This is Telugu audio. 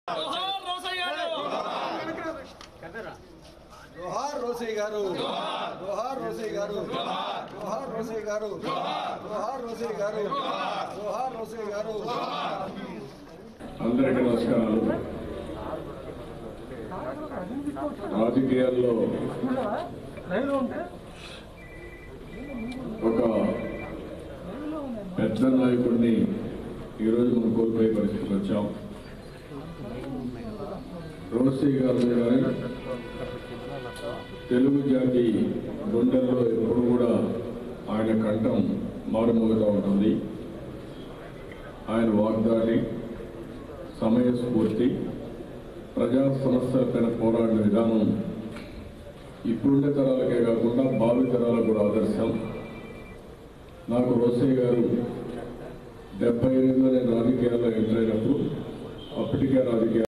జోహార్ రోసయ్య గారు జోహార్ రోసయ్య గారు జోహార్ రోసయ్య గారు జోహార్ రోసయ్య గారు జోహార్ రోసయ్య గారు జోహార్ రోసయ్య గారు అందరికీ నమస్కారాలు రాజకీయాల్లో ఒక పెద్ద నాయకుడిని ఈరోజు మనం కోల్పోయే పరిస్థితికి వచ్చాం రోసీ గారు కానీ తెలుగు జాతి గుండెల్లో ఎప్పుడు కూడా ఆయన కంఠం మారుమోగుతూ ఉంటుంది ఆయన వాగ్దాని సమయస్ఫూర్తి ప్రజా సమస్యలపైన పోరాడిన విధానం ఇప్పుడుండే తరాలకే కాకుండా భావి తరాలకు కూడా ఆదర్శం నాకు రోసయ్య గారు డెబ్బై ఎనిమిదిలో నేను రాజకీయాల్లో ఎంటర్ అయినప్పుడు అప్పటికే రాజకీయ